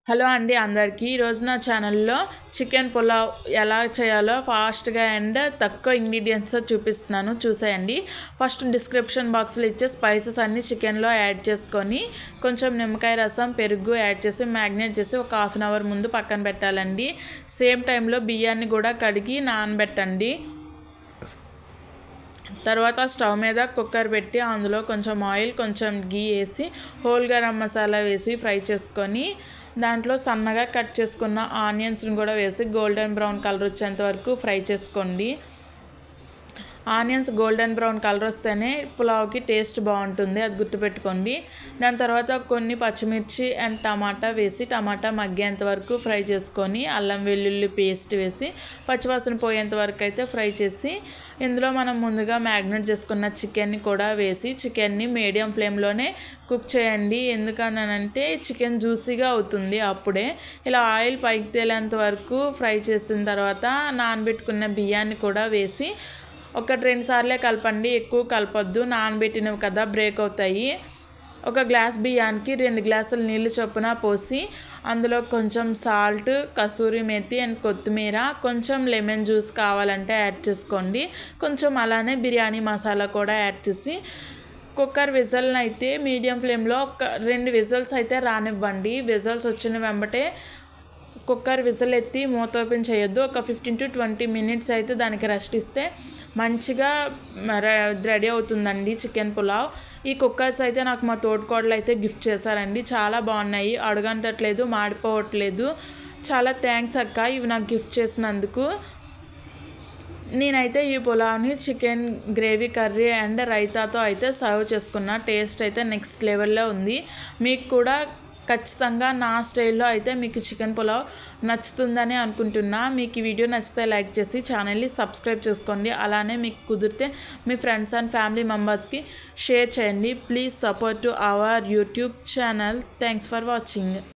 hello అండి అందరికీ ఈరోజు నా ఛానల్లో చికెన్ పులావ్ ఎలా చేయాలో ఫాస్ట్గా అండ్ తక్కువ ఇంగ్రీడియంట్స్తో చూపిస్తున్నాను చూసేయండి ఫస్ట్ డిస్క్రిప్షన్ బాక్స్లో ఇచ్చే స్పైసెస్ అన్నీ చికెన్లో యాడ్ చేసుకొని కొంచెం నిమ్మకాయ రసం పెరుగు యాడ్ చేసి మ్యాగ్నేట్ చేసి ఒక హాఫ్ అన్ అవర్ ముందు పక్కన పెట్టాలండి సేమ్ టైంలో బియ్యాన్ని కూడా కడిగి నానబెట్టండి తర్వాత స్టవ్ మీద కుక్కర్ పెట్టి అందులో కొంచెం ఆయిల్ కొంచెం గీ వేసి హోల్ గరం మసాలా వేసి ఫ్రై చేసుకొని దాంట్లో సన్నగా కట్ చేసుకున్న ఆనియన్స్ని కూడా వేసి గోల్డెన్ బ్రౌన్ కలర్ వచ్చేంత వరకు ఫ్రై చేసుకోండి ఆనియన్స్ గోల్డెన్ బ్రౌన్ కలర్ వస్తేనే పులావ్కి టేస్ట్ బాగుంటుంది అది గుర్తుపెట్టుకోండి దాని తర్వాత కొన్ని పచ్చిమిర్చి అండ్ టమాటా వేసి టమాటా మగ్గేంత వరకు ఫ్రై చేసుకొని అల్లం వెల్లుల్లి పేస్ట్ వేసి పచ్చివాసన పోయేంత వరకు అయితే ఫ్రై చేసి ఇందులో మనం ముందుగా మ్యాగ్నేట్ చేసుకున్న చికెన్ని కూడా వేసి చికెన్ని మీడియం ఫ్లేమ్లోనే కుక్ చేయండి ఎందుకనంటే చికెన్ జ్యూసీగా అవుతుంది అప్పుడే ఇలా ఆయిల్ పైకి తేలేంత వరకు ఫ్రై చేసిన తర్వాత నానబెట్టుకున్న బియ్యాన్ని కూడా వేసి ఒకటి రెండు సార్లే కలపండి ఎక్కువ కలపొద్దు నానబెట్టినవి కదా బ్రేక్ అవుతాయి ఒక గ్లాస్ బియ్యానికి రెండు గ్లాసులు నీళ్ళు చొప్పున పోసి అందులో కొంచెం సాల్ట్ కసూరి మెతి అండ్ కొత్తిమీర కొంచెం లెమన్ జ్యూస్ కావాలంటే యాడ్ చేసుకోండి కొంచెం అలానే బిర్యానీ మసాలా కూడా యాడ్ చేసి కుక్కర్ విజల్ని అయితే మీడియం ఫ్లేమ్లో ఒక రెండు విజల్స్ అయితే రానివ్వండి విజల్స్ వచ్చిన వెంబటే కుక్కర్ విజిల్ ఎత్తి మూత ఓపెన్ చేయొద్దు ఒక ఫిఫ్టీన్ టు ట్వంటీ మినిట్స్ అయితే దానికి రెస్ట్ ఇస్తే మంచిగా రెడీ అవుతుందండి చికెన్ పులావ్ ఈ కుక్కర్స్ అయితే నాకు మా తోటికోడలు అయితే గిఫ్ట్ చేశారండి చాలా బాగున్నాయి అడగంటట్లేదు మాడిపోవట్లేదు చాలా థ్యాంక్స్ అక్క ఇవి నాకు గిఫ్ట్ చేసినందుకు నేనైతే ఈ పులావ్ని చికెన్ గ్రేవీ కర్రీ అండ్ రైతాతో అయితే సర్వ్ చేసుకున్న టేస్ట్ అయితే నెక్స్ట్ లెవెల్లో ఉంది మీకు కూడా ఖచ్చితంగా నా స్టైల్లో అయితే మీకు చికెన్ పులావ్ నచ్చుతుందని అనుకుంటున్నా మీకు ఈ వీడియో నచ్చితే లైక్ చేసి ఛానల్ని సబ్స్క్రైబ్ చేసుకోండి అలానే మీకు కుదిరితే మీ ఫ్రెండ్స్ అండ్ ఫ్యామిలీ మెంబర్స్కి షేర్ చేయండి please support to our YouTube channel thanks for watching